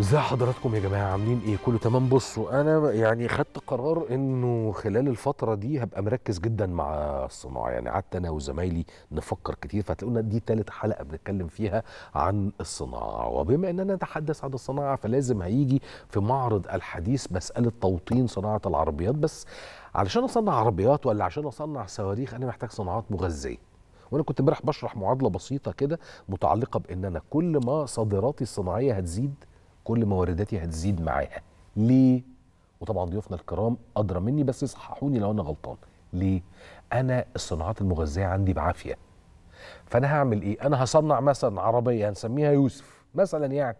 ازي حضراتكم يا جماعه عاملين ايه كله تمام بصوا انا يعني خدت قرار انه خلال الفتره دي هبقى مركز جدا مع الصناعه يعني قعدت انا وزمايلي نفكر كتير فهتلاقونا دي تالت حلقه بنتكلم فيها عن الصناعه وبما اننا نتحدث عن الصناعه فلازم هيجي في معرض الحديث مساله توطين صناعه العربيات بس علشان اصنع عربيات ولا عشان اصنع صواريخ انا محتاج صناعات مغذيه وانا كنت امبارح بشرح معادله بسيطه كده متعلقه بان انا كل ما صادراتي الصناعيه هتزيد كل ما وارداتي هتزيد معاها ليه وطبعا ضيوفنا الكرام ادرى مني بس يصححوني لو انا غلطان ليه انا الصناعات المغذيه عندي بعافيه فانا هعمل ايه انا هصنع مثلا عربيه هنسميها يوسف مثلا يعني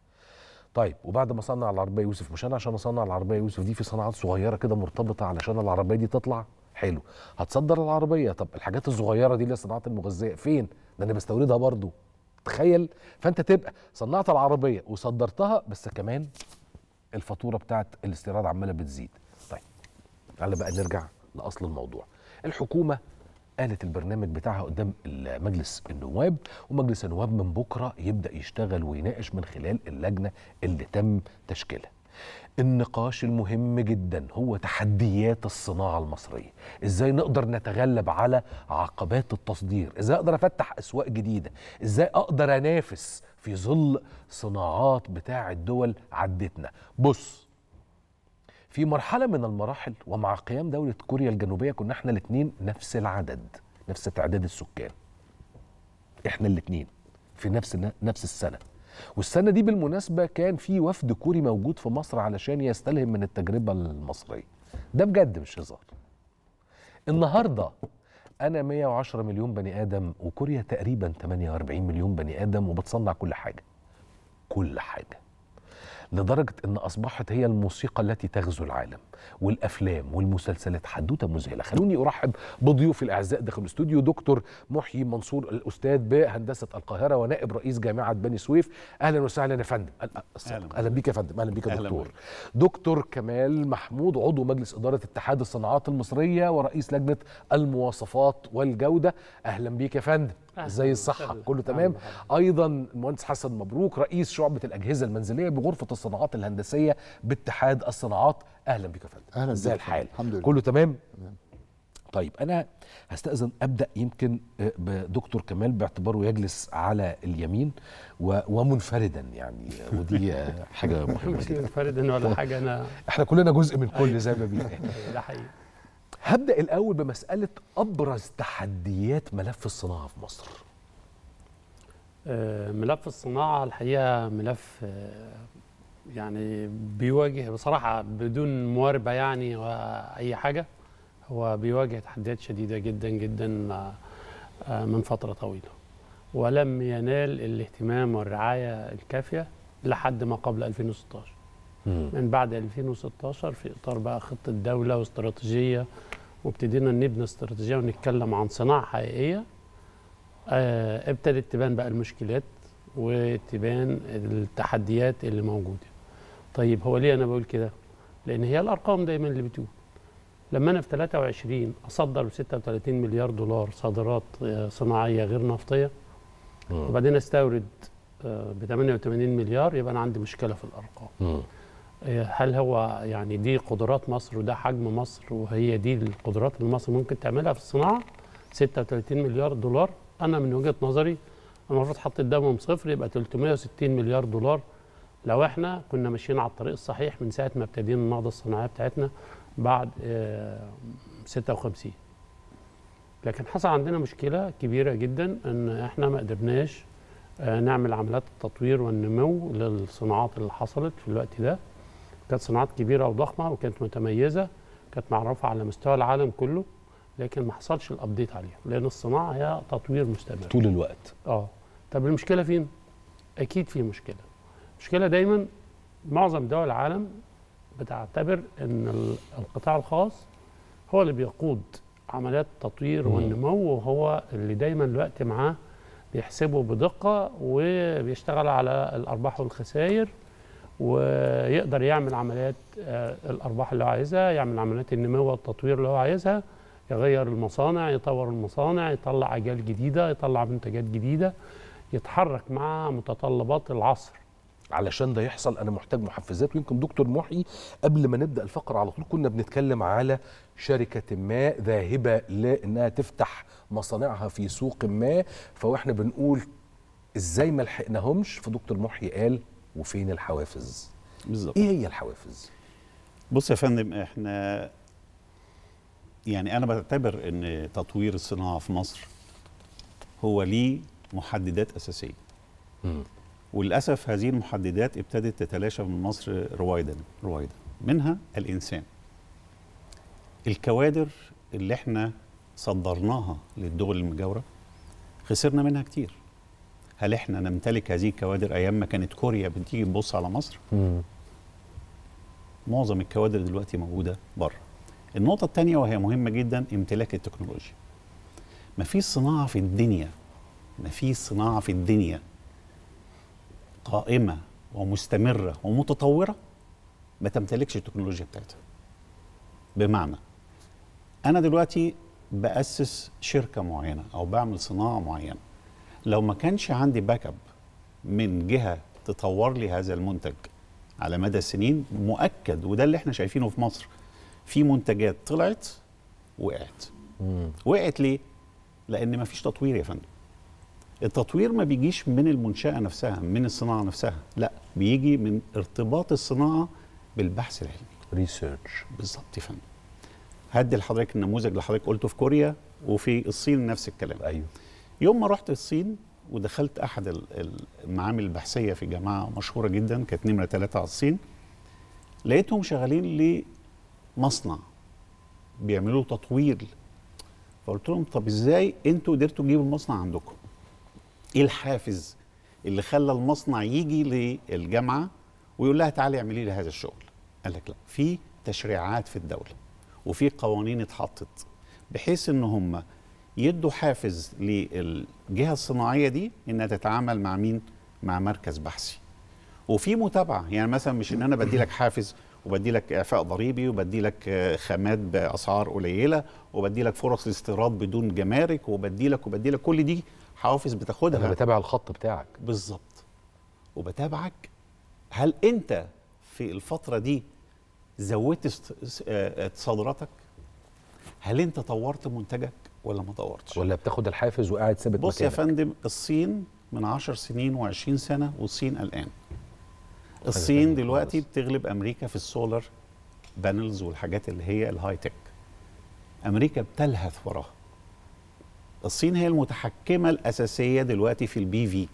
طيب وبعد ما اصنع العربيه يوسف مش انا عشان اصنع العربيه يوسف دي في صناعات صغيره كده مرتبطه علشان العربيه دي تطلع حلو هتصدر العربيه طب الحاجات الصغيره دي اللي هي الصناعات المغذيه فين ده انا بستوردها برضو تخيل فانت تبقى صنعت العربيه وصدرتها بس كمان الفاتوره بتاعت الاستيراد عماله بتزيد طيب تعالى بقى نرجع لاصل الموضوع الحكومه قالت البرنامج بتاعها قدام مجلس النواب ومجلس النواب من بكره يبدا يشتغل ويناقش من خلال اللجنه اللي تم تشكيلها النقاش المهم جدا هو تحديات الصناعة المصرية ازاي نقدر نتغلب على عقبات التصدير ازاي اقدر افتح اسواق جديدة ازاي اقدر انافس في ظل صناعات بتاع الدول عدتنا بص في مرحلة من المراحل ومع قيام دولة كوريا الجنوبية كنا احنا الاتنين نفس العدد نفس تعداد السكان احنا الاتنين في نفس نفس السنه والسنه دي بالمناسبه كان في وفد كوري موجود في مصر علشان يستلهم من التجربه المصريه ده بجد مش هزار النهارده انا 110 مليون بني ادم وكوريا تقريبا 48 مليون بني ادم وبتصنع كل حاجه كل حاجه لدرجة أن أصبحت هي الموسيقى التي تغزو العالم والأفلام والمسلسلات حدوتة مذهلة خلوني أرحب بضيوفي الأعزاء داخل الاستوديو دكتور محيي منصور الأستاذ بهندسة القاهرة ونائب رئيس جامعة بني سويف أهلا وسهلا يا فندم أهلا, أهلا بك يا فندم أهلا بك يا دكتور دكتور كمال محمود عضو مجلس إدارة اتحاد الصناعات المصرية ورئيس لجنة المواصفات والجودة أهلا بك يا فندم زي الصحة كله تمام أيضا المهندس حسن مبروك رئيس شعبة الأجهزة المنزلية بغرفة الصناعات الهندسية باتحاد الصناعات أهلا بك يا فندم أهلا ازاي بك. الحال الحمد لله. كله تمام طيب أنا هستأذن أبدأ يمكن بدكتور كمال باعتباره يجلس على اليمين و- ومنفردا يعني ودي حاجة مهمة مش جدا منفرد ولا حاجه انا احنا كلنا جزء من كل زي ما بيتقال ده حقيقي هبدأ الأول بمسألة أبرز تحديات ملف الصناعة في مصر آه، ملف الصناعه الحقيقه ملف آه، يعني بيواجه بصراحه بدون مواربه يعني واي حاجه هو بيواجه تحديات شديده جدا جدا آه، آه، من فتره طويله ولم ينال الاهتمام والرعايه الكافيه لحد ما قبل 2016 من بعد 2016 في اطار بقى خطه دوله واستراتيجيه وابتدينا نبني استراتيجيه ونتكلم عن صناعه حقيقيه آه ابتدت تبان بقى المشكلات وتبان التحديات اللي موجوده طيب هو ليه انا بقول كده لان هي الارقام دايما اللي بتقول لما انا في 23 اصدر ب 36 مليار دولار صادرات آه، صناعيه غير نفطيه وبعدين استورد ب 88 مليار يبقى انا عندي مشكله في الارقام مم. هل هو يعني دي قدرات مصر وده حجم مصر وهي دي القدرات اللي مصر ممكن تعملها في الصناعه 36 مليار دولار انا من وجهه نظري المفروض حط قدامهم صفر يبقى 360 مليار دولار لو احنا كنا ماشيين على الطريق الصحيح من ساعه ما ابتدينا النهضه الصناعيه بتاعتنا بعد آه، 56 لكن حصل عندنا مشكله كبيره جدا ان احنا ما قدرناش آه، نعمل عمليات التطوير والنمو للصناعات اللي حصلت في الوقت ده كانت صناعات كبيره وضخمه وكانت متميزه كانت معروفه على مستوى العالم كله لكن ما حصلش الابديت عليها لان الصناعه هي تطوير مستمر طول الوقت اه طب المشكله فين اكيد في مشكله المشكله دايما معظم دول العالم بتعتبر ان ال- القطاع الخاص هو اللي بيقود عمليات التطوير مم. والنمو وهو اللي دايما الوقت معاه بيحسبه بدقه وبيشتغل على الارباح والخسائر ويقدر يعمل عمليات آه، الارباح اللي هو عايزها يعمل عمليات النمو والتطوير اللي هو عايزها يغير المصانع يطور المصانع يطلع اجيال جديده يطلع منتجات جديده يتحرك مع متطلبات العصر علشان ده يحصل انا محتاج محفزات ويمكن دكتور محي قبل ما نبدا الفقره على طول كنا بنتكلم على شركه ما ذاهبه لانها تفتح مصانعها في سوق ما فاحنا بنقول ازاي ما لحقناهمش فدكتور محي قال وفين الحوافز بالظبط ايه هي الحوافز بص يا فندم احنا يعني انا بعتبر ان تطوير الصناعه في مصر هو ليه محددات اساسيه مم. وللاسف هذه المحددات ابتدت تتلاشى من مصر رويدا رويدا منها الانسان الكوادر اللي احنا صدرناها للدول المجاوره خسرنا منها كتير هل احنا نمتلك هذه الكوادر ايام ما كانت كوريا بتيجي تبص على مصر مم. معظم الكوادر دلوقتي موجوده بره النقطه الثانيه وهي مهمه جدا امتلاك التكنولوجيا ما فيش صناعه في الدنيا ما فيش صناعه في الدنيا قائمه ومستمره ومتطوره ما تمتلكش التكنولوجيا بتاعتها بمعنى انا دلوقتي باسس شركه معينه او بعمل صناعه معينه لو ما كانش عندي باك اب من جهه تطور لي هذا المنتج على مدى السنين مؤكد وده اللي احنا شايفينه في مصر في منتجات طلعت وقعت مم. وقعت ليه لان ما فيش تطوير يا فندم التطوير ما بيجيش من المنشاه نفسها من الصناعه نفسها لا بيجي من ارتباط الصناعه بالبحث العلمي ريسيرش بالظبط يا فندم هدي لحضرتك النموذج اللي حضرتك قلته في كوريا وفي الصين نفس الكلام ايوه يوم ما رحت الصين ودخلت احد ال- ال- المعامل البحثيه في جامعه مشهوره جدا كانت نمره ثلاثه على الصين لقيتهم شغالين لمصنع بيعملوا تطوير فقلت لهم طب ازاي انتوا قدرتوا تجيبوا المصنع عندكم؟ ايه الحافز اللي خلى المصنع يجي للجامعه ويقول لها تعالي اعملي لي هذا الشغل؟ قال لك لا في تشريعات في الدوله وفي قوانين اتحطت بحيث ان هم يدوا حافز للجهه الصناعيه دي انها تتعامل مع مين؟ مع مركز بحثي. وفي متابعه يعني مثلا مش ان انا بدي لك حافز وبدي لك اعفاء ضريبي وبدي لك آه، خامات باسعار قليله وبدي لك فرص استيراد بدون جمارك وبدي لك وبدي لك كل دي حوافز انا بتاخدها بتابع الخط بتاعك بالظبط وبتابعك هل انت في الفتره دي زودت است- س- آه، آه، صادراتك هل انت طورت منتجك ولا ما طورتش ولا بتاخد الحافز وقاعد ثابت بص يا مكانك؟ فندم الصين من 10 سنين و20 سنه والصين الان تانية الصين دلوقتي خالص. بتغلب امريكا في السولار بانلز والحاجات اللي هي الهاي تك امريكا بتلهث وراها الصين هي المتحكمه الاساسيه دلوقتي في البي في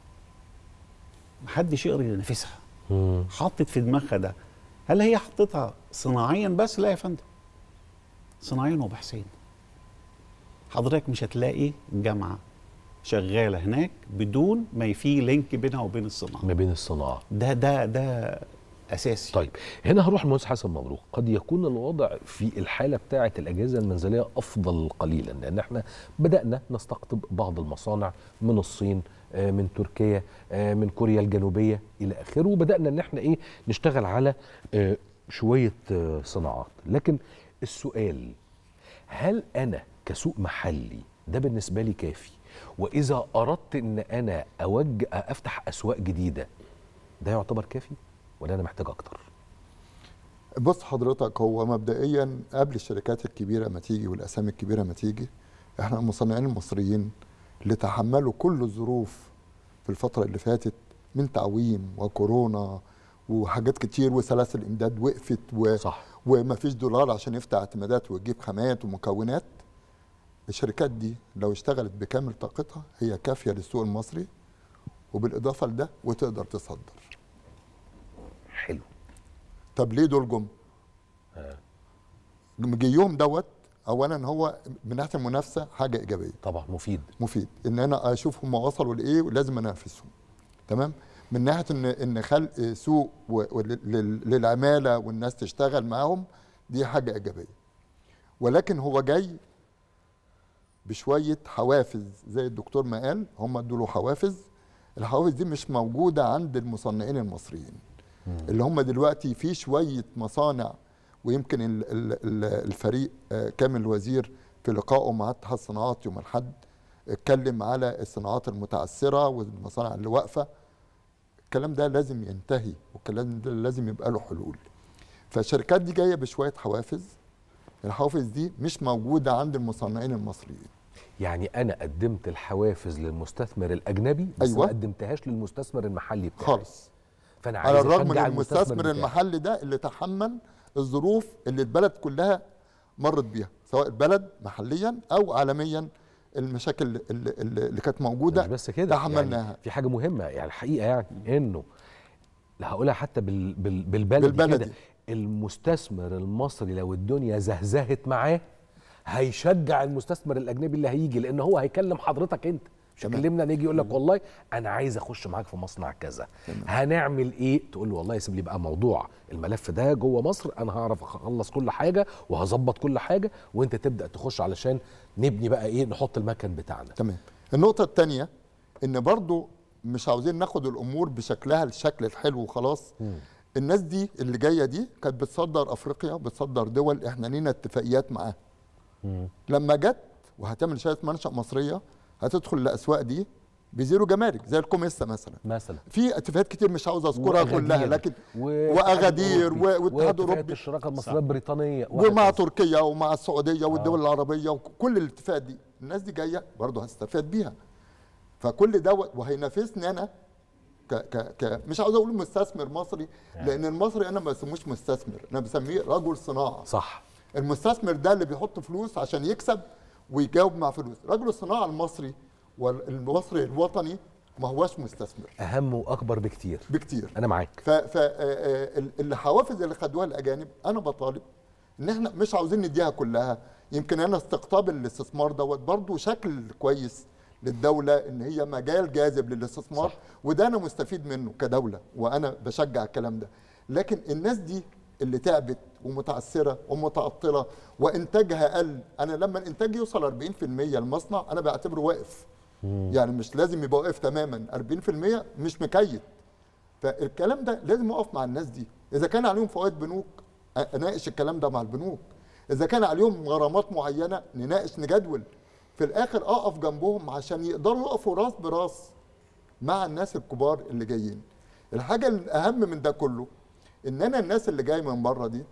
محدش يقدر ينافسها مم. حطت في دماغها ده هل هي حطتها صناعيا بس لا يا فندم صناعيا وبحثيا حضرتك مش هتلاقي جامعه شغاله هناك بدون ما في لينك بينها وبين الصناعه ما بين الصناعه ده ده ده اساسي طيب هنا هروح للمهندس حسن مبروك قد يكون الوضع في الحاله بتاعه الاجهزه المنزليه افضل قليلا لان احنا بدانا نستقطب بعض المصانع من الصين آه، من تركيا آه، من كوريا الجنوبيه الى اخره وبدانا ان احنا ايه نشتغل على آه، شويه آه، صناعات لكن السؤال هل انا كسوق محلي ده بالنسبه لي كافي واذا اردت ان انا اوجه افتح اسواق جديده ده يعتبر كافي ولا انا محتاج اكتر بص حضرتك هو مبدئيا قبل الشركات الكبيره ما تيجي والاسامي الكبيره ما تيجي احنا المصنعين المصريين اللي تحملوا كل الظروف في الفتره اللي فاتت من تعويم وكورونا وحاجات كتير وسلاسل امداد وقفت و... صح وما فيش دولار عشان يفتح اعتمادات ويجيب خامات ومكونات الشركات دي لو اشتغلت بكامل طاقتها هي كافيه للسوق المصري وبالاضافه لده وتقدر تصدر حلو طب ليه دول جم؟ جيهم دوت اولا هو من ناحيه المنافسه حاجه ايجابيه طبعا مفيد مفيد ان انا اشوف هم وصلوا لايه ولازم انافسهم تمام من ناحيه ان ان خلق سوق و- ول- لل- للعماله والناس تشتغل معاهم دي حاجه ايجابيه ولكن هو جاي بشويه حوافز زي الدكتور ما قال هم ادوا له حوافز الحوافز دي مش موجوده عند المصنعين المصريين اللي هم دلوقتي في شويه مصانع ويمكن ال- ال- ال- الفريق آه، كامل الوزير في لقائه مع اتحاد الصناعات يوم الاحد اتكلم على الصناعات المتعثره والمصانع اللي واقفه الكلام ده لازم ينتهي والكلام ده لازم يبقى له حلول فالشركات دي جايه بشويه حوافز الحوافز دي مش موجوده عند المصنعين المصريين يعني انا قدمت الحوافز للمستثمر الاجنبي بس أيوة. ما قدمتهاش للمستثمر المحلي بتاعي خالص فانا عايز على الرغم من أشجع المستثمر بتاعي. المحلي ده اللي تحمل الظروف اللي البلد كلها مرت بيها سواء البلد محليا او عالميا المشاكل اللي, اللي, اللي كانت موجوده مش بس كده تحملناها يعني في حاجه مهمه يعني الحقيقه يعني انه لا هقولها حتى بال بال بالبلدي, بالبلدي. كده المستثمر المصري لو الدنيا زهزهت معاه هيشجع المستثمر الاجنبي اللي هيجي لان هو هيكلم حضرتك انت مش تمام. هيكلمنا نيجي يقول لك والله انا عايز اخش معاك في مصنع كذا هنعمل ايه تقول له والله سيب لي بقى موضوع الملف ده جوه مصر انا هعرف اخلص كل حاجه وهظبط كل حاجه وانت تبدا تخش علشان نبني بقى ايه نحط المكن بتاعنا تمام النقطه الثانيه ان برضو مش عاوزين ناخد الامور بشكلها الشكل الحلو وخلاص الناس دي اللي جايه دي كانت بتصدر افريقيا بتصدر دول احنا لينا اتفاقيات معاها لما جت وهتعمل شهاده منشا مصريه هتدخل الاسواق دي بزيرو جمارك زي الكوميسا مثلا مثلا في اتفاقيات كتير مش عاوز اذكرها وأغادير كلها لكن و- واغادير و- والاتحاد واتفاقية الاوروبي الشراكه المصريه البريطانيه ومع وهكذا. تركيا ومع السعوديه والدول العربيه وكل الاتفاقات دي الناس دي جايه برضه هتستفاد بيها فكل دوت وهينافسني انا ك ك ك مش عاوز اقول مستثمر مصري لان المصري انا ما بسموش مستثمر انا بسميه رجل صناعه صح المستثمر ده اللي بيحط فلوس عشان يكسب ويجاوب مع فلوس رجل الصناعه المصري والمصري الوطني ما هوش مستثمر اهم واكبر بكتير بكتير انا معاك فالحوافز اللي خدوها الاجانب انا بطالب ان احنا مش عاوزين نديها كلها يمكن انا استقطاب الاستثمار دوت برضو شكل كويس للدوله ان هي مجال جاذب للاستثمار صح. وده انا مستفيد منه كدوله وانا بشجع الكلام ده لكن الناس دي اللي تعبت ومتعثره ومتعطله وانتاجها قل انا لما الانتاج يوصل 40% المصنع انا بعتبره واقف يعني مش لازم يبقى واقف تماما 40% مش مكيف فالكلام ده لازم اقف مع الناس دي اذا كان عليهم فوائد بنوك أ- اناقش الكلام ده مع البنوك اذا كان عليهم غرامات معينه نناقش نجدول في الاخر اقف جنبهم عشان يقدروا يقفوا راس براس مع الناس الكبار اللي جايين الحاجه الاهم من ده كله ان انا الناس اللي جايه من بره دي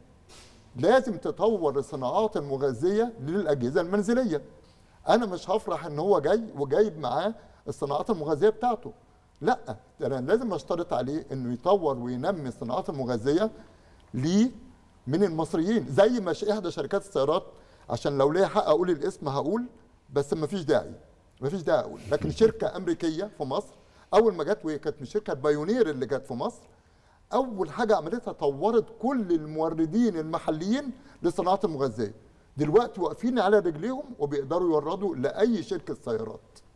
لازم تطور الصناعات المغذيه للاجهزه المنزليه انا مش هفرح ان هو جاي وجايب معاه الصناعات المغذيه بتاعته لا ده انا لازم اشترط عليه انه يطور وينمي الصناعات المغذيه ليه من المصريين زي ما ش- احدى شركات السيارات عشان لو ليا حق اقول الاسم هقول بس ما فيش داعي ما فيش داعي اقول لكن شركه امريكيه في مصر اول ما جت وهي كانت من شركه بايونير اللي جت في مصر اول حاجه عملتها طورت كل الموردين المحليين للصناعات المغذيه دلوقتي واقفين على رجليهم وبيقدروا يوردوا لاي شركه سيارات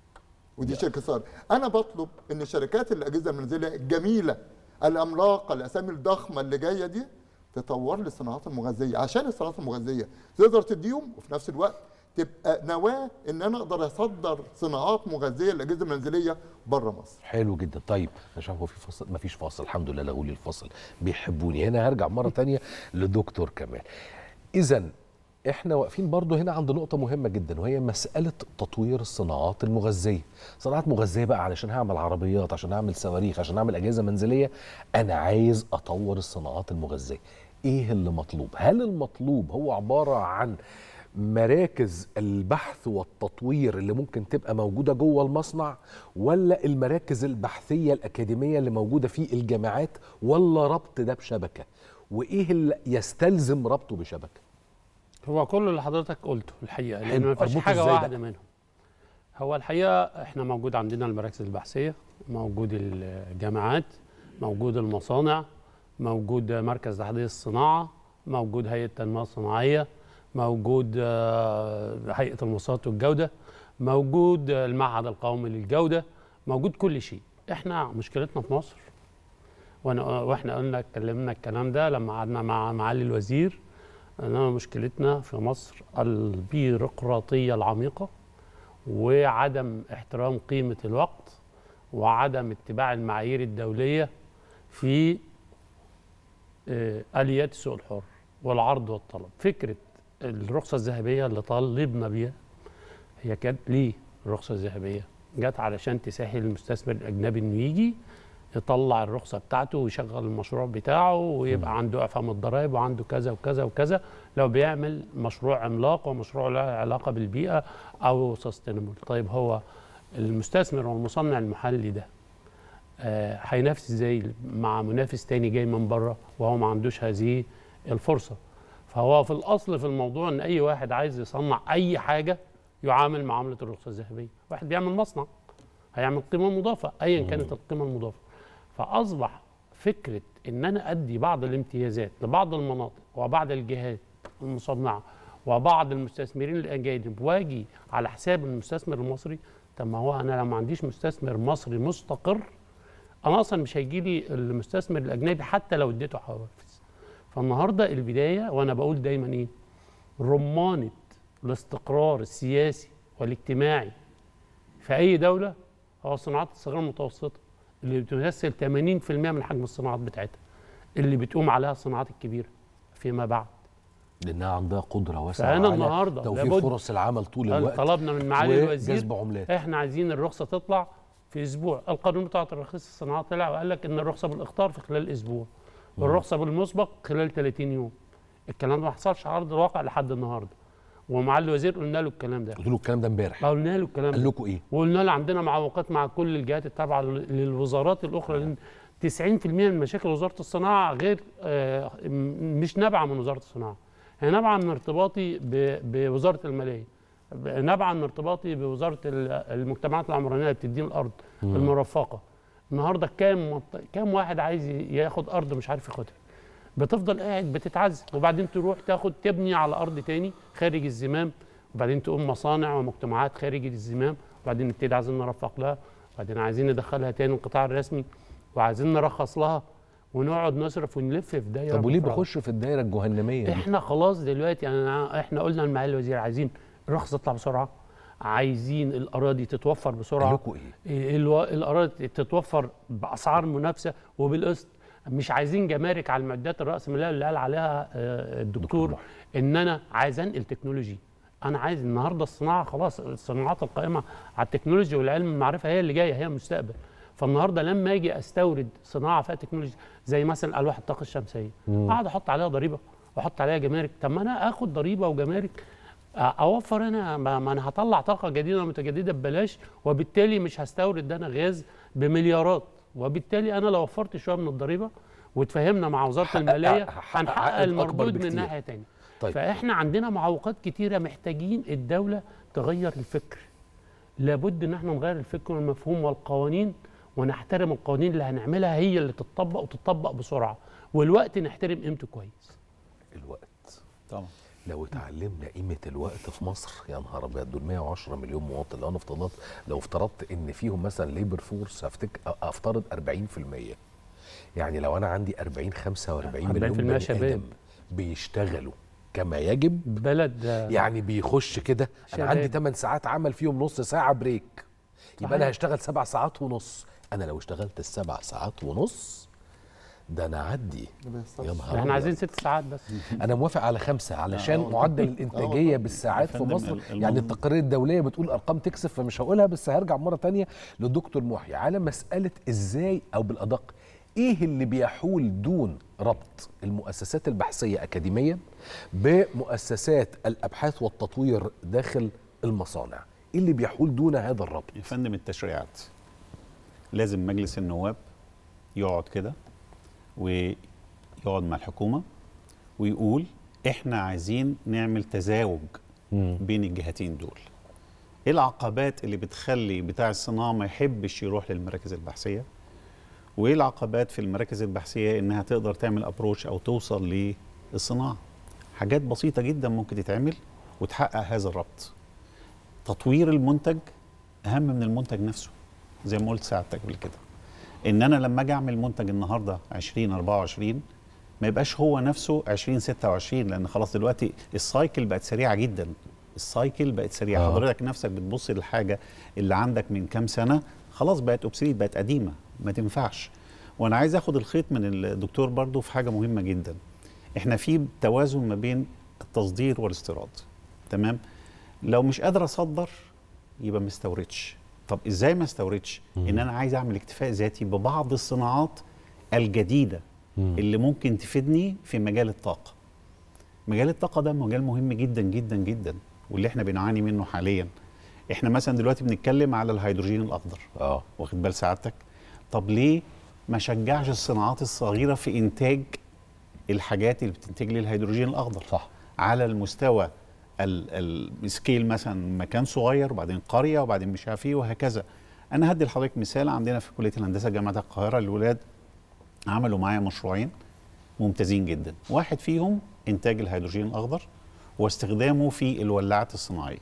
ودي شركه سيارات انا بطلب ان شركات الاجهزه المنزليه الجميله العملاقه الاسامي الضخمه اللي جايه دي تطور لي الصناعات المغذيه عشان الصناعات المغذيه تقدر تديهم وفي نفس الوقت تبقى نواه ان انا اقدر اصدر صناعات مغذيه للاجهزه المنزليه بره مصر حلو جدا طيب مش عارف هو في فاصل مفيش فاصل الحمد لله لغوا لي الفاصل بيحبوني هنا هرجع مره تانية لدكتور كمال اذا احنا واقفين برضو هنا عند نقطة مهمة جدا وهي مسألة تطوير الصناعات المغذية صناعات مغذية بقى علشان هعمل عربيات عشان اعمل صواريخ عشان اعمل اجهزة منزلية انا عايز اطور الصناعات المغذية ايه اللي مطلوب هل المطلوب هو عبارة عن مراكز البحث والتطوير اللي ممكن تبقى موجودة جوه المصنع ولا المراكز البحثية الأكاديمية اللي موجودة في الجامعات ولا ربط ده بشبكة وإيه اللي يستلزم ربطه بشبكة هو كل اللي حضرتك قلته الحقيقه لان حلو. ما فيش أربطه حاجه إزاي واحده بقى؟ منهم هو الحقيقه احنا موجود عندنا المراكز البحثيه موجود الجامعات موجود المصانع موجود مركز تحديث الصناعه موجود هيئه التنميه الصناعيه موجود آه، هيئه المواصفات والجوده موجود آه، المعهد القومي للجوده موجود كل شيء احنا مشكلتنا في مصر وانا واحنا قلنا اتكلمنا الكلام ده لما قعدنا مع معالي الوزير انما مشكلتنا في مصر البيروقراطيه العميقه وعدم احترام قيمه الوقت وعدم اتباع المعايير الدوليه في آه، اليات السوق الحر والعرض والطلب فكره الرخصه الذهبيه اللي طالبنا بيها هي كانت ليه الرخصه الذهبيه جت علشان تسهل المستثمر الاجنبي انه يجي يطلع الرخصه بتاعته ويشغل المشروع بتاعه ويبقى عنده اعفاء من الضرائب وعنده كذا وكذا وكذا لو بيعمل مشروع عملاق ومشروع له علاقه بالبيئه او سستينبل طيب هو المستثمر والمصنع المحلي ده آه، هينافس ازاي مع منافس تاني جاي من بره وهو ما عندوش هذه الفرصه فهو في الاصل في الموضوع ان اي واحد عايز يصنع اي حاجه يعامل معامله الرخصه الذهبيه واحد بيعمل مصنع هيعمل قيمه مضافه ايا كانت القيمه المضافه فاصبح فكره ان انا ادي بعض الامتيازات لبعض المناطق وبعض الجهات المصنعه وبعض المستثمرين الاجانب واجي على حساب المستثمر المصري طب ما هو انا لو ما عنديش مستثمر مصري مستقر انا اصلا مش هيجي لي المستثمر الاجنبي حتى لو اديته حوافز فالنهارده البدايه وانا بقول دايما ايه رمانه الاستقرار السياسي والاجتماعي في اي دوله هو الصناعات الصغيره المتوسطه اللي بتمثل 80% من حجم الصناعات بتاعتها اللي بتقوم عليها الصناعات الكبيره فيما بعد لانها عندها قدره واسعه فأنا على النهاردة توفير لابد- فرص العمل طول الوقت طلبنا من معالي الوزير وجذب عملات احنا عايزين الرخصه تطلع في اسبوع القانون بتاع ترخيص الصناعات طلع وقال لك ان الرخصه بالاخطار في خلال اسبوع والرخصه بالمسبق خلال 30 يوم الكلام ده ما حصلش على ارض الواقع لحد النهارده ومعالي الوزير قلنا له الكلام ده قلت له الكلام ده امبارح قلنا له الكلام قال ده لكم ايه؟ وقلنا له عندنا معوقات مع كل الجهات التابعه لل- للوزارات الاخرى لان 90% من مشاكل وزاره الصناعه غير آه، م- مش نابعه من وزاره الصناعه هي نابعه من ارتباطي ب- بوزاره الماليه ب- نابعه من ارتباطي بوزاره ال- المجتمعات العمرانيه اللي بتدين الارض المرفقه النهارده كام منط- كام واحد عايز ي- ياخد ارض مش عارف ياخدها بتفضل قاعد بتتعذب وبعدين تروح تاخد تبني على ارض تاني خارج الزمام وبعدين تقوم مصانع ومجتمعات خارج الزمام وبعدين نبتدي عايزين نرفق لها وبعدين عايزين ندخلها تاني القطاع الرسمي وعايزين نرخص لها ونقعد نصرف ونلف في دايره طب وليه مفرغة. بخش في الدايره الجهنميه دي؟ احنا خلاص دلوقتي أنا احنا قلنا لمعالي الوزير عايزين الرخصه تطلع بسرعه عايزين الاراضي تتوفر قال بسرعه لكم ايه؟ الو- الاراضي تتوفر باسعار منافسه وبالقسط مش عايزين جمارك على المعدات الراسماليه اللي قال عليها آه، الدكتور محي. ان انا عايز انقل تكنولوجي انا عايز النهارده الصناعه خلاص الصناعات القائمه على التكنولوجيا والعلم المعرفه هي اللي جايه هي المستقبل فالنهارده لما اجي استورد صناعه فيها تكنولوجيا زي مثلا الواح الطاقه الشمسيه اقعد احط عليها ضريبه واحط عليها جمارك طب ما انا اخد ضريبه وجمارك أ- اوفر انا ما ما انا هطلع طاقه جديده ومتجدده ببلاش وبالتالي مش هستورد انا غاز بمليارات وبالتالي انا لو وفرت شويه من الضريبه وتفهمنا مع وزاره حقق- الماليه حقق هنحقق عائد أكبر المردود من بكتير. ناحيه تانية طيب. فاحنا عندنا معوقات كتيره محتاجين الدوله تغير الفكر لابد ان احنا نغير الفكر والمفهوم والقوانين ونحترم القوانين اللي هنعملها هي اللي تتطبق وتتطبق بسرعه والوقت نحترم قيمته كويس الوقت طبعا لو اتعلمنا قيمه الوقت في مصر يا نهار ابيض دول 110 مليون مواطن لو انا افترضت لو افترضت ان فيهم مثلا ليبر فورس هفتك افترض 40% يعني لو انا عندي 40 45 مليون 40% بني شباب. ادم بيشتغلوا كما يجب بلد آه، يعني بيخش كده انا شباب. عندي 8 ساعات عمل فيهم نص ساعه بريك يبقى انا صحيح. هشتغل سبع ساعات ونص انا لو اشتغلت السبع ساعات ونص ده انا عدي يا نهار احنا أبيض. عايزين ست ساعات بس انا موافق على خمسة علشان معدل الانتاجيه بالساعات في فندم، مصر ال- يعني الموضوع- التقارير الدوليه بتقول ارقام تكسف فمش هقولها بس هرجع مره تانية للدكتور محي على مساله ازاي او بالادق ايه اللي بيحول دون ربط المؤسسات البحثيه اكاديميا بمؤسسات الابحاث والتطوير داخل المصانع ايه اللي بيحول دون هذا الربط يا فندم التشريعات لازم مجلس النواب يقعد كده ويقعد مع الحكومه ويقول احنا عايزين نعمل تزاوج بين الجهتين دول ايه العقبات اللي بتخلي بتاع الصناعه ما يحبش يروح للمراكز البحثيه وايه العقبات في المراكز البحثيه انها تقدر تعمل ابروش او توصل للصناعه حاجات بسيطه جدا ممكن تتعمل وتحقق هذا الربط تطوير المنتج اهم من المنتج نفسه زي ما قلت ساعتك قبل كده ان انا لما اجي اعمل منتج النهارده 2024 ما يبقاش هو نفسه 2026 لان خلاص دلوقتي السايكل بقت سريعه جدا السايكل بقت سريعه آه. آه. حضرتك نفسك بتبص للحاجه اللي عندك من كام سنه خلاص بقت اوبسليت بقت قديمه ما تنفعش وانا عايز اخد الخيط من الدكتور برضو في حاجه مهمه جدا احنا في توازن ما بين التصدير والاستيراد تمام لو مش قادر اصدر يبقى ما استوردش طب ازاي ما استوردش ان انا عايز اعمل اكتفاء ذاتي ببعض الصناعات الجديده اللي ممكن تفيدني في مجال الطاقه مجال الطاقه ده مجال مهم جدا جدا جدا واللي احنا بنعاني منه حاليا احنا مثلا دلوقتي بنتكلم على الهيدروجين الاخضر اه واخد بال سعادتك طب ليه ما شجعش الصناعات الصغيره في انتاج الحاجات اللي بتنتج لي الهيدروجين الاخضر صح على المستوى ال- السكيل مثلا مكان صغير وبعدين قريه وبعدين مش عارف ايه وهكذا انا هدي لحضرتك مثال عندنا في كليه الهندسه جامعه القاهره الولاد عملوا معايا مشروعين ممتازين جدا واحد فيهم انتاج الهيدروجين الاخضر واستخدامه في الولاعات الصناعيه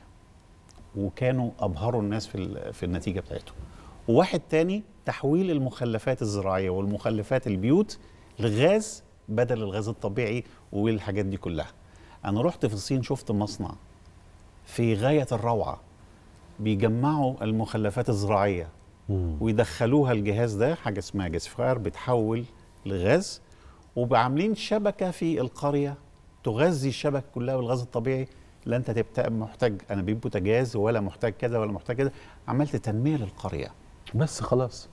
وكانوا ابهروا الناس في ال- في النتيجه بتاعتهم وواحد تاني تحويل المخلفات الزراعيه والمخلفات البيوت لغاز بدل الغاز الطبيعي والحاجات دي كلها انا رحت في الصين شفت مصنع في غايه الروعه بيجمعوا المخلفات الزراعيه ويدخلوها الجهاز ده حاجه اسمها جاسفاير بتحول لغاز وعاملين شبكه في القريه تغذي الشبكه كلها بالغاز الطبيعي لا انت تبقى محتاج انابيب بوتاجاز ولا محتاج كذا ولا محتاج كذا عملت تنميه للقريه بس خلاص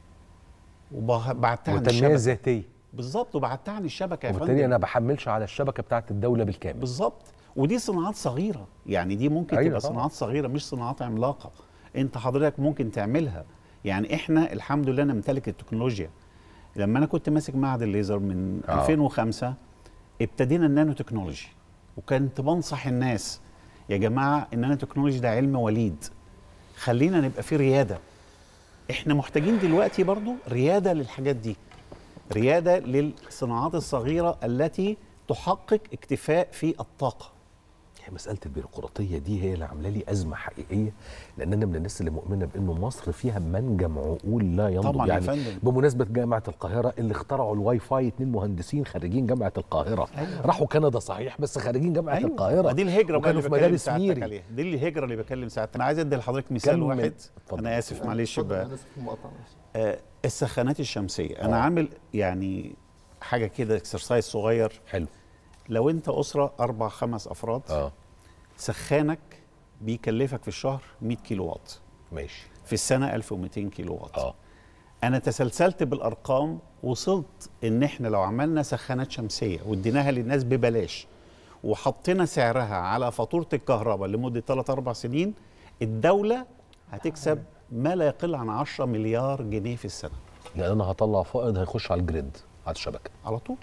وبعتها عن وتنميه الشبكه ذاتيه بالظبط وبعتها عن الشبكه يا وبالتالي فندم انا بحملش على الشبكه بتاعت الدوله بالكامل بالظبط ودي صناعات صغيره يعني دي ممكن أيوة تبقى طبعا. صناعات صغيره مش صناعات عملاقه انت حضرتك ممكن تعملها يعني احنا الحمد لله نمتلك التكنولوجيا لما انا كنت ماسك معهد الليزر من آه. آه. 2005 ابتدينا النانو تكنولوجي وكنت بنصح الناس يا جماعه النانو تكنولوجي ده علم وليد خلينا نبقى في رياده احنا محتاجين دلوقتي برضو رياده للحاجات دي رياده للصناعات الصغيره التي تحقق اكتفاء في الطاقه هي مساله البيروقراطيه دي هي اللي عامله لي ازمه حقيقيه لان انا من الناس اللي مؤمنه بانه مصر فيها منجم عقول لا ينضب طبعاً يا يعني فندم. بمناسبه جامعه القاهره اللي اخترعوا الواي فاي اتنين مهندسين خريجين جامعه القاهره أيوة. راحوا كندا صحيح بس خارجين جامعه أيوة. القاهره دي الهجره بقى وكانوا اللي في بكلم مدارس سعادتك ميري عليها دي الهجره اللي بكلم سعادتك انا عايز ادي لحضرتك مثال كمل. واحد اتفضل. انا اسف معلش اتفضل، بقى أنا آسف في المقاطعة، معلش. آه السخانات الشمسيه انا آه. عامل يعني حاجه كده اكسرسايز صغير حلو لو انت اسره اربع خمس افراد اه سخانك بيكلفك في الشهر 100 كيلو واط ماشي في السنه 1200 كيلو واط اه انا تسلسلت بالارقام وصلت ان احنا لو عملنا سخانات شمسيه واديناها للناس ببلاش وحطينا سعرها على فاتوره الكهرباء لمده 3 4 سنين الدوله هتكسب ما لا يقل عن 10 مليار جنيه في السنه لان انا هطلع فائض هيخش على الجريد على الشبكه على طول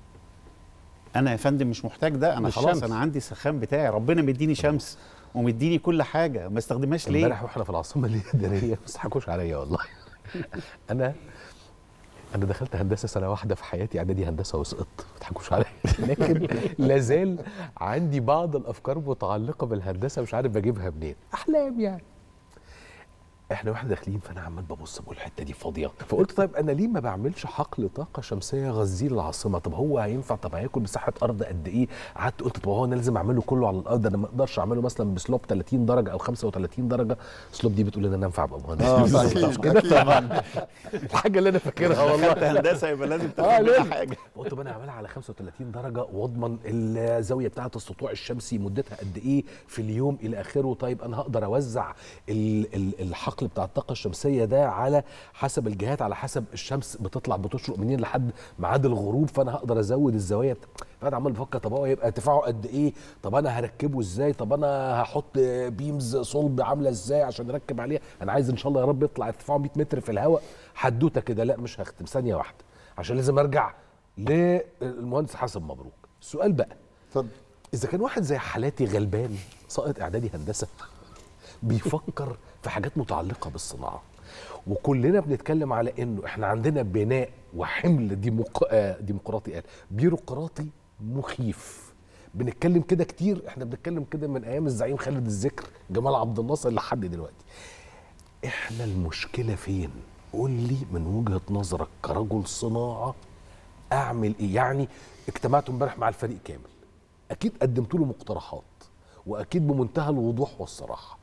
انا يا فندم مش محتاج ده انا خلاص بالشمس. انا عندي سخان بتاعي ربنا مديني شمس ومديني كل حاجه ما استخدمهاش ليه امبارح واحنا في العاصمه الاداريه ما تضحكوش عليا والله انا انا دخلت هندسه سنه واحده في حياتي اعدادي هندسه وسقطت ما تضحكوش عليا لكن لازال عندي بعض الافكار متعلقه بالهندسه مش عارف بجيبها منين احلام يعني احنا واحنا داخلين فانا عمال ببص بقول الحته دي فاضيه فقلت طيب انا ليه ما بعملش حقل طاقه شمسيه غزير العاصمه طب هو هينفع طب هياكل مساحه ارض قد ايه قعدت قلت طب هو انا لازم اعمله كله على الارض انا ما اقدرش اعمله مثلا بسلوب 30 درجه او 35 درجه سلوب دي بتقول ان انا انفع ابقى مهندس اه بالظبط. اكيد مش كده اكيد الحاجه اللي انا فاكرها والله انت هندسه يبقى لازم اه تاخد منها لازم حاجه قلت طب انا اعملها على 35 درجه واضمن الزاويه بتاعه السطوع الشمسي مدتها قد ايه في اليوم الى اخره طيب انا هقدر اوزع ال- ال- الحقل بتاع الطاقه الشمسيه ده على حسب الجهات على حسب الشمس بتطلع بتشرق منين لحد ميعاد الغروب فانا هقدر ازود الزوايا بت... فانا عمال بفكر طب هو يبقى ارتفاعه قد ايه طب انا هركبه ازاي طب انا هحط بيمز صلب عامله ازاي عشان اركب عليها انا عايز ان شاء الله يا رب يطلع ارتفاعه 100 متر في الهواء حدوته كده لا مش هختم ثانيه واحده عشان لازم ارجع للمهندس حسن مبروك السؤال بقى اتفضل اذا كان واحد زي حالاتي غلبان ساقط اعدادي هندسه بيفكر في حاجات متعلقه بالصناعه وكلنا بنتكلم على انه احنا عندنا بناء وحمل ديمق... آه، ديمقراطي قال بيروقراطي مخيف بنتكلم كده كتير احنا بنتكلم كده من ايام الزعيم خالد الذكر جمال عبد الناصر لحد دلوقتي احنا المشكله فين قول لي من وجهه نظرك كرجل صناعه اعمل ايه يعني اجتمعت امبارح مع الفريق كامل اكيد قدمت له مقترحات واكيد بمنتهى الوضوح والصراحه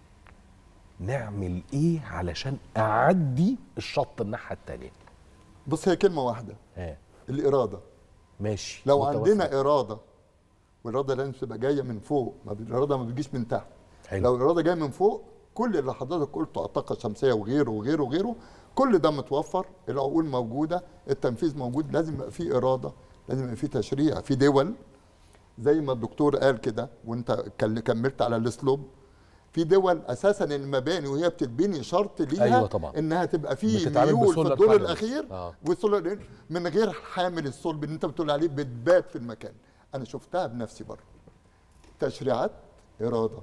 نعمل ايه علشان اعدي الشط الناحيه التانية بص هي كلمه واحده ها الاراده ماشي لو متوفر. عندنا اراده والاراده لازم تبقى جايه من فوق ما بي- الاراده ما بتجيش من تحت حلو. لو الاراده جايه من فوق كل اللي حضرتك قلته الطاقه الشمسيه وغيره وغيره وغيره كل ده متوفر العقول موجوده التنفيذ موجود لازم يبقى في اراده لازم يبقى في تشريع في دول زي ما الدكتور قال كده وانت كل- كملت على الاسلوب في دول اساسا المباني وهي بتتبني شرط ليها أيوة طبعا. انها تبقى في بتتعمل ميول في بسولار الدور بانلز. الاخير آه. والسولار من غير حامل الصلب اللي انت بتقول عليه بتبات في المكان انا شفتها بنفسي بره تشريعات اراده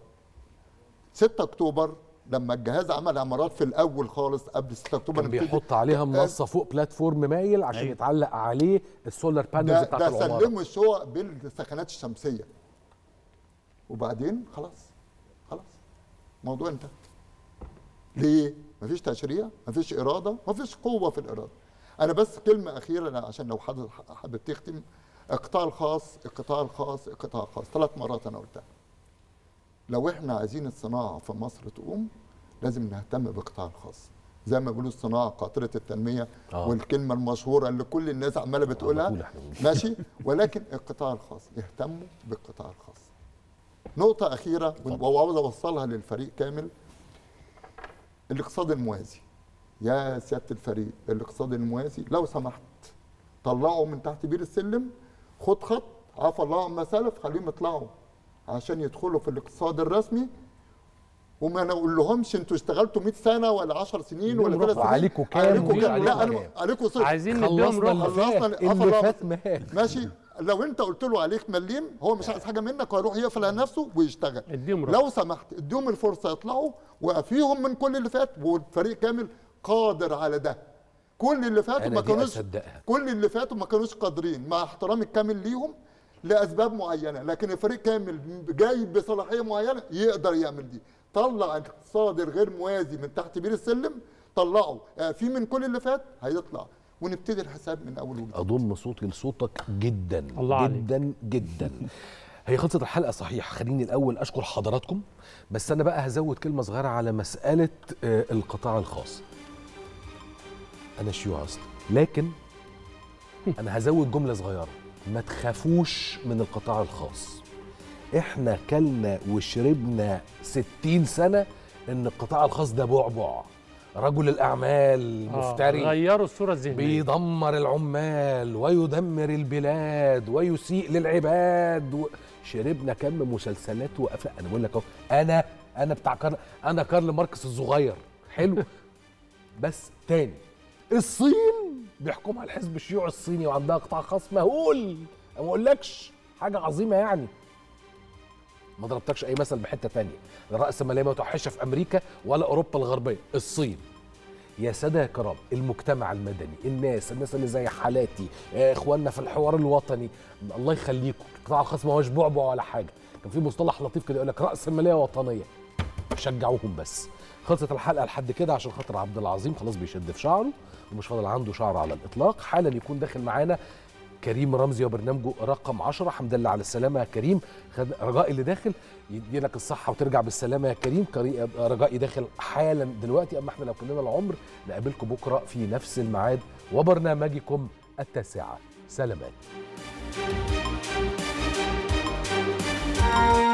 6 اكتوبر لما الجهاز عمل عمارات في الاول خالص قبل 6 اكتوبر كان نبتدي- بيحط عليها منصه فوق بلاتفورم مايل عشان أيوة. يتعلق عليه السولار بانلز ده, بتاعت ده العماره سلموا الشقق بالسخانات الشمسيه وبعدين خلاص خلاص الموضوع انتهى ليه؟ مفيش تشريع مفيش اراده مفيش قوه في الاراده انا بس كلمه اخيره أنا عشان لو حد حابب تختم القطاع الخاص القطاع الخاص القطاع الخاص ثلاث مرات انا قلتها لو احنا عايزين الصناعه في مصر تقوم لازم نهتم بالقطاع الخاص زي ما بيقولوا الصناعه قاطره التنميه آه. والكلمه المشهوره اللي كل الناس عماله بتقولها طول إحنا بنقول. ماشي ولكن القطاع الخاص يهتموا بالقطاع الخاص نقطة أخيرة وعاوز أوصلها للفريق كامل الاقتصاد الموازي يا سيادة الفريق الاقتصاد الموازي لو سمحت طلعوا من تحت بير السلم خد خط عفى الله عما سلف خليهم يطلعوا عشان يدخلوا في الاقتصاد الرسمي وما نقول لهمش انتوا اشتغلتوا 100 سنه ولا 10 سنين ولا نديهم 3 رخصة. سنين عليكم كام عليكم ودي كام لا عليكم انا كام. عليكم صفر عايزين نديهم خلصنا اللي رخص خلصنا فات عفى اللي الله فات بس. مات ماشي لو انت قلت له عليك مليم هو مش عايز حاجه منك وهيروح يقفل على نفسه ويشتغل اديهم رخص لو سمحت اديهم الفرصه يطلعوا وفيهم من كل اللي فات والفريق كامل قادر على ده كل اللي فاتوا أنا ما دي كانوش أصدقها. كل اللي فاتوا ما كانوش قادرين مع احترامي الكامل ليهم لاسباب معينه لكن الفريق كامل جاي بصلاحيه معينه يقدر يعمل دي طلع الاقتصاد الغير موازي من تحت بير السلم طلعه آه، في من كل اللي فات هيطلع ونبتدي الحساب من اول وجديد اضم صوتي لصوتك جدا الله عليك. جدا جدا هي خلصت الحلقه صحيح خليني الاول اشكر حضراتكم بس انا بقى هزود كلمه صغيره على مساله آه، القطاع الخاص انا شيوعي اصلا لكن انا هزود جمله صغيره ما تخافوش من القطاع الخاص احنا كلنا وشربنا ستين سنه ان القطاع الخاص ده بعبع رجل الاعمال آه، مفتري غيروا الصوره الذهنيه بيدمر العمال ويدمر البلاد ويسيء للعباد و... شربنا كم مسلسلات وافلام انا بقول لك اهو انا انا بتاع كارل انا كارل ماركس الصغير حلو بس تاني الصين بيحكمها الحزب الشيوعي الصيني وعندها قطاع خاص مهول أنا ما اقولكش حاجه عظيمه يعني ما ضربتكش اي مثل بحته تانية الرأسمالية متوحشه في امريكا ولا اوروبا الغربيه الصين يا سادة يا كرام المجتمع المدني الناس الناس اللي زي حالاتي آه، اخواننا في الحوار الوطني الله يخليكم القطاع الخاص ما هوش بعبع ولا حاجه كان في مصطلح لطيف كده يقول لك راس ماليه وطنيه شجعوهم بس خلصت الحلقه لحد كده عشان خاطر عبد العظيم خلاص بيشد في شعره ومش فاضل عنده شعر على الاطلاق حالا يكون داخل معانا كريم رمزي وبرنامجه رقم 10 الحمد لله على السلامه يا كريم خد رجاء اللي داخل يدي لك الصحه وترجع بالسلامه يا كريم كري- رجائي داخل حالا دلوقتي اما احنا لو كلنا العمر نقابلكم بكره في نفس الميعاد وبرنامجكم التاسعه سلامات